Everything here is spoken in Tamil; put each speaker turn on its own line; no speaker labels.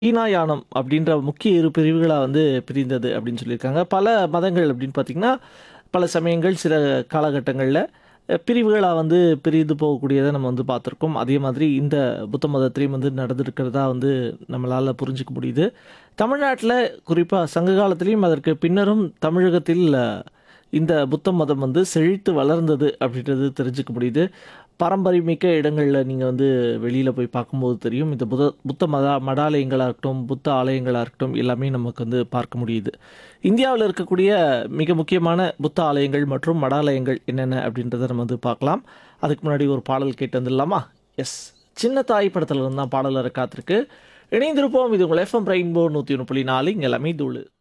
ஹீனாயானம் அப்படின்ற முக்கிய இரு பிரிவுகளா வந்து பிரிந்தது அப்படின்னு சொல்லியிருக்காங்க. பல மதங்கள் அப்படின்னு பார்த்தீங்கன்னா, பல சமயங்கள் சில காலகட்டங்கள்ல அ பிரிவுகளா வந்து பிரிந்து போகக்கூடியத நம்ம வந்து பார்த்துருக்கோம். அதே மாதிரி இந்த புத்த மதத்திலயும் வந்து நடந்திருக்கிறதா வந்து நம்மளால புரிஞ்சுக்க முடியுது. தமிழ்நாட்ல குறிப்பா சங்க காலத்திலயும் அதற்கு பின்னரும் தமிழகத்தில் அ இந்த புத்த மதம் வந்து செழித்து வளர்ந்தது அப்படின்றது தெரிஞ்சுக்க முடியுது. பாரம்பரியமிக்க இடங்கள்ல நீங்க வந்து வெளியில போய் பார்க்கும்போது தெரியும். இந்த புத புத்த மதா மடாலயங்களா இருக்கட்டும், புத்த ஆலயங்களா இருக்கட்டும் எல்லாமே நமக்கு வந்து பார்க்க முடியுது. இந்தியாவுல இருக்கக்கூடிய மிக முக்கியமான புத்த ஆலயங்கள் மற்றும் மடாலயங்கள் என்னென்ன அப்படின்றத நம்ம வந்து பார்க்கலாம். அதுக்கு முன்னாடி ஒரு பாடல் கேட்டு வந்துடலாமா? எஸ். சின்ன தாய் படத்துல இருந்து தான் பாடல் வர காத்திருக்கு. இணைந்திருப்போம். இது உங்கள் எஃப்எம் ரெயின்போ 101.4 இங்க எல்லாமே தூளு.